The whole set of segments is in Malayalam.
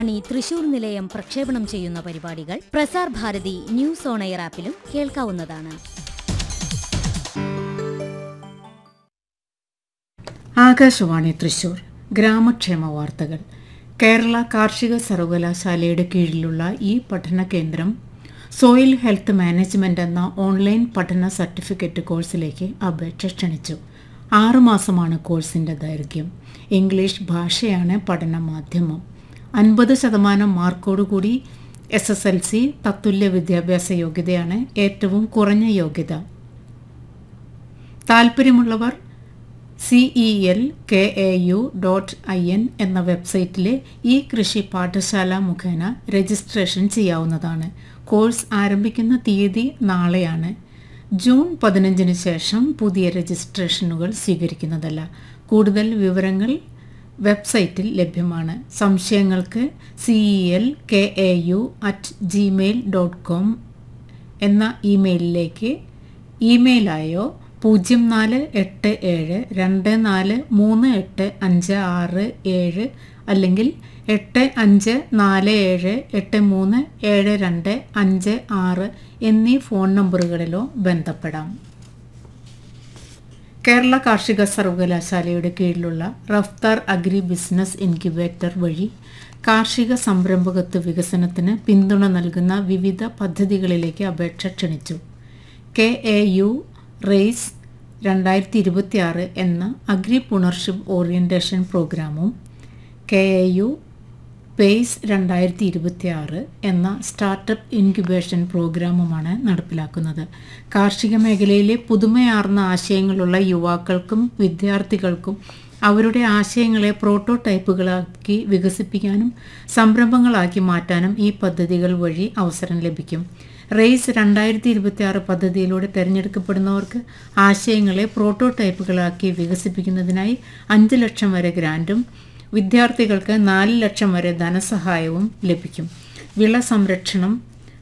ണി തൃശൂർ നിലയം പ്രക്ഷേപണം ചെയ്യുന്ന പരിപാടികൾ Prasar Bharati news on air ആപ്പിലും കേൾക്കാവുന്നതാണ് ആകാശവാണി തൃശൂർ ഗ്രാമക്ഷേമ വാർത്തകൾ കേരള കാർഷിക സർവകലാശാലയുടെ കീഴിലുള്ള ഈ പഠന കേന്ദ്രം സോയിൽ ഹെൽത്ത് മാനേജ്മെന്റ് എന്ന ഓൺലൈൻ പഠന സർട്ടിഫിക്കറ്റ് കോഴ്സിലേക്ക് അപേക്ഷ ക്ഷണിച്ചു ആറുമാസമാണ് കോഴ്സിൻ്റെ ദൈർഘ്യം ഇംഗ്ലീഷ് ഭാഷയാണ് പഠന മാധ്യമം അൻപത് ശതമാനം മാർക്കോടുകൂടി എസ് എസ് എൽ സി തത്തുല്യ വിദ്യാഭ്യാസ യോഗ്യതയാണ് ഏറ്റവും കുറഞ്ഞ യോഗ്യത താൽപ്പര്യമുള്ളവർ C E L K A U dot I N എന്ന വെബ്സൈറ്റിലെ ഈ കൃഷി പാഠശാല മുഖേന രജിസ്ട്രേഷൻ ചെയ്യാവുന്നതാണ് കോഴ്സ് ആരംഭിക്കുന്ന തീയതി നാളെയാണ് ജൂൺ പതിനഞ്ചിന് ശേഷം പുതിയ രജിസ്ട്രേഷനുകൾ സ്വീകരിക്കുന്നതല്ല കൂടുതൽ വിവരങ്ങൾ വെബ്സൈറ്റിൽ ലഭ്യമാണ് സംശയങ്ങൾക്ക് C E L K A U at Gmail dot com എന്ന ഇമെയിലിലേക്ക് ഇമെയിലായോ പൂജ്യം നാല് എട്ട് ഏഴ് രണ്ട് നാല് മൂന്ന് എട്ട് അഞ്ച് ആറ് ഏഴ് അല്ലെങ്കിൽ എട്ട് അഞ്ച് നാല് ഏഴ് എട്ട് മൂന്ന് ഏഴ് രണ്ട് അഞ്ച് ആറ് എന്നീ ഫോൺ നമ്പറുകളിലോ ബന്ധപ്പെടാം കേരള കാർഷിക സർവകലാശാലയുടെ കീഴിലുള്ള റഫ്താർ അഗ്രി ബിസിനസ് ഇൻക്യുബേറ്റർ വഴി കാർഷിക സംരംഭകത്വ വികസനത്തിന് പിന്തുണ നൽകുന്ന വിവിധ പദ്ധതികളിലേക്ക് അപേക്ഷ ക്ഷണിച്ചു കെ എ യു റേസ് രണ്ടായിരത്തി ഇരുപത്തിയാറ് എന്ന അഗ്രി പുണർഷിപ്പ് ഓറിയന്റേഷൻ പ്രോഗ്രാമും കെ എ യു പേസ് രണ്ടായിരത്തി ഇരുപത്തിയാറ് എന്ന സ്റ്റാർട്ടപ്പ് ഇൻക്യുബേഷൻ പ്രോഗ്രാമുമാണ് നടപ്പിലാക്കുന്നത് കാർഷിക മേഖലയിലെ പുതുമയാർന്ന ആശയങ്ങളുള്ള യുവാക്കൾക്കും വിദ്യാർത്ഥികൾക്കും അവരുടെ ആശയങ്ങളെ പ്രോട്ടോടൈപ്പുകളാക്കി വികസിപ്പിക്കാനും സംരംഭങ്ങളാക്കി മാറ്റാനും ഈ പദ്ധതികൾ വഴി അവസരം ലഭിക്കും റേസ് രണ്ടായിരത്തി ഇരുപത്തി ആറ് പദ്ധതിയിലൂടെ തിരഞ്ഞെടുക്കപ്പെടുന്നവർക്ക് ആശയങ്ങളെ പ്രോട്ടോടൈപ്പുകളാക്കി വികസിപ്പിക്കുന്നതിനായി അഞ്ച് ലക്ഷം വരെ ഗ്രാൻറ്റും വിദ്യാർത്ഥികൾക്ക് നാല് ലക്ഷം വരെ ധനസഹായവും ലഭിക്കും വിള സംരക്ഷണം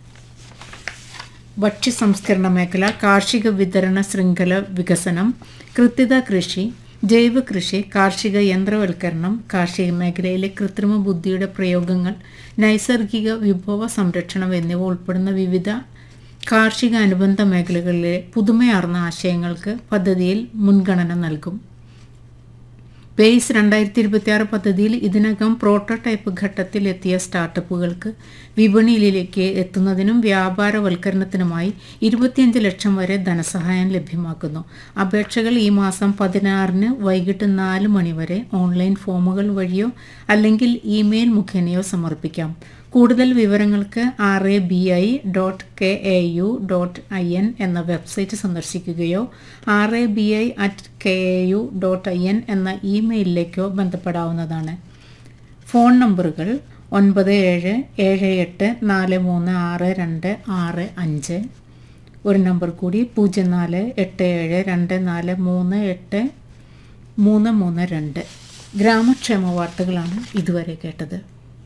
ഭക്ഷ്യ സംസ്കരണ മേഖല കാർഷിക വിതരണ ശൃംഖല വികസനം കൃത്യത കൃഷി ജൈവ കൃഷി കാർഷിക യന്ത്രവൽക്കരണം കാർഷിക മേഖലയിലെ കൃത്രിമ ബുദ്ധിയുടെ പ്രയോഗങ്ങൾ നൈസർഗിക വിഭവ സംരക്ഷണം എന്നിവ ഉൾപ്പെടുന്ന വിവിധ കാർഷിക അനുബന്ധ മേഖലകളിലെ പുതുമയാർന്ന ആശയങ്ങൾക്ക് പദ്ധതിയിൽ മുൻഗണന നൽകും പേസ് രണ്ടായിരത്തി ഇരുപത്തിയാറ് പദ്ധതിയിൽ ഇതിനകം പ്രോട്ടോടൈപ്പ് ഘട്ടത്തിൽ എത്തിയ സ്റ്റാർട്ടപ്പുകൾക്ക് വിപണിയിലേക്ക് എത്തുന്നതിനും വ്യാപാരവൽക്കരണത്തിനുമായി ഇരുപത്തിയഞ്ച് ലക്ഷം വരെ ധനസഹായം ലഭ്യമാക്കുന്നു അപേക്ഷകൾ ഈ മാസം പതിനാറിന് വൈകിട്ട് നാല് മണിവരെ ഓൺലൈൻ ഫോമുകൾ വഴിയോ അല്ലെങ്കിൽ ഇമെയിൽ മുഖേനയോ സമർപ്പിക്കാം കൂടുതൽ വിവരങ്ങൾക്ക് R A B I dot K A U dot I N എന്ന വെബ്സൈറ്റ് സന്ദർശിക്കുകയോ R A B I at K A U dot I N എന്ന ഇമെയിലിലേക്കോ ബന്ധപ്പെടാവുന്നതാണ് ഫോൺ നമ്പറുകൾ ഒൻപത് ഏഴ് ഏഴ് എട്ട് നാല് മൂന്ന് ആറ് രണ്ട് ആറ് അഞ്ച് ഒരു നമ്പർ കൂടി പൂജ്യം നാല് എട്ട് ഏഴ് രണ്ട് നാല് മൂന്ന് എട്ട് മൂന്ന് മൂന്ന് രണ്ട് ഗ്രാമക്ഷേമ വാർത്തകളാണ് ഇതുവരെ കേട്ടത്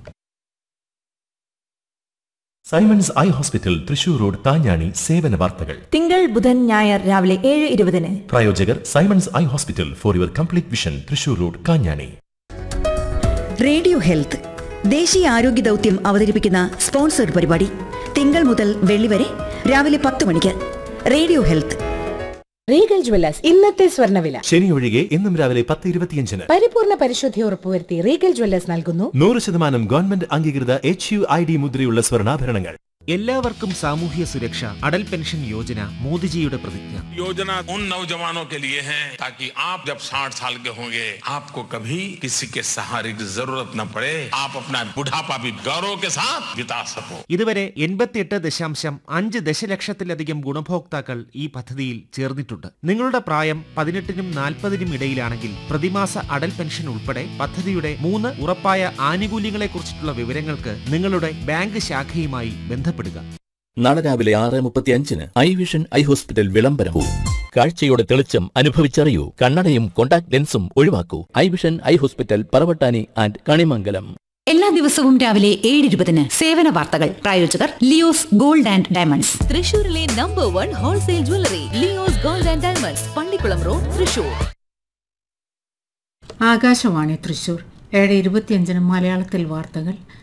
Simons eye hospital Thrissur road Thanjani സേവന വാർത്തകൾ തിങ്കൾ ബുധൻ ഞായർ രാവിലെ ഏഴ് ഇരുപതിന് പ്രായോജകർ Simons eye hospital for your complete vision Thrissur road Kanjani radio health ദേശീയ ആരോഗ്യ ദൗത്യം അവതരിപ്പിക്കുന്ന സ്പോൺസർഡ് പരിപാടി തിങ്കൾ മുതൽ വെള്ളി വരെ രാവിലെ പത്ത് മണിക്ക് റേഡിയോ ഹെൽത്ത് റീഗൽ ജ്വല്ലേഴ്സ് ഇന്നത്തെ സ്വർണ്ണവില ശനി ഒഴികെ ഇന്നും രാവിലെ പത്ത് ഇരുപത്തിയഞ്ചിന് പരിപൂർണ പരിശുദ്ധി ഉറപ്പുവരുത്തി റീഗൽ ജ്വല്ലേഴ്സ് നൽകുന്നു നൂറ് ശതമാനം ഗവൺമെന്റ് അംഗീകൃത എച്ച് യു ഐ ഡി മുദ്രയുള്ള സ്വർണ്ണാഭരണങ്ങൾ എല്ലാവർക്കും സാമൂഹ്യ സുരക്ഷ അടൽ പെൻഷൻ യോജന മോദിജിയുടെ പ്രതിജ്ഞ योजना उन नौजवानों के लिए है ताकि आप जब 60 साल के होंगे आपको कभी किसी के सहारे की जरूरत न पड़े आप अपना बुढ़ापा भी गौरव के साथ बिता सको ഇതുവരെ എൺപത്തിയെട്ട് ദശാംശം അഞ്ച് ദശലക്ഷത്തിലധികം ഗുണഭോക്താക്കൾ ഈ പദ്ധതിയിൽ ചേർന്നിട്ടുണ്ട് നിങ്ങളുടെ പ്രായം പതിനെട്ടിനും നാൽപ്പതിനും ഇടയിലാണെങ്കിൽ പ്രതിമാസ അടൽ പെൻഷൻ ഉൾപ്പെടെ പദ്ധതിയുടെ മൂന്ന് ഉറപ്പായ ആനുകൂല്യങ്ങളെക്കുറിച്ചിട്ടുള്ള വിവരങ്ങൾക്ക് നിങ്ങളുടെ ബാങ്ക് ശാഖയുമായി ബന്ധപ്പെടുക നാളെ രാവിലെ ആറ് മുപ്പത്തി അഞ്ചിന് ഐ വിഷൻ ഐ ഹോസ്പിറ്റൽ വിളംബരവും കാഴ്ചയുടെ തെളിച്ചം അനുഭവിച്ചറിയൂ കണ്ണടയും കോണ്ടാക്ട് ലെൻസും ഒഴിവാക്കൂ eye vision eye hospital Paravattani and Kanimangalam എല്ലാ ദിവസവും രാവിലെ ഏഴ് ഇരുപതിന് സേവന വാർത്തകൾ പ്രായോജകർ ലിയോസ് ഗോൾഡ് ആൻഡ് ഡയമണ്ട്സ് തൃശൂരിലെ number one wholesale jewellery Leo's gold and diamonds Pallikkulam road Thrissur Akashvani Thrissur ഏഴ് ഇരുപത്തിയഞ്ചിന് മലയാളത്തിൽ വാർത്തകൾ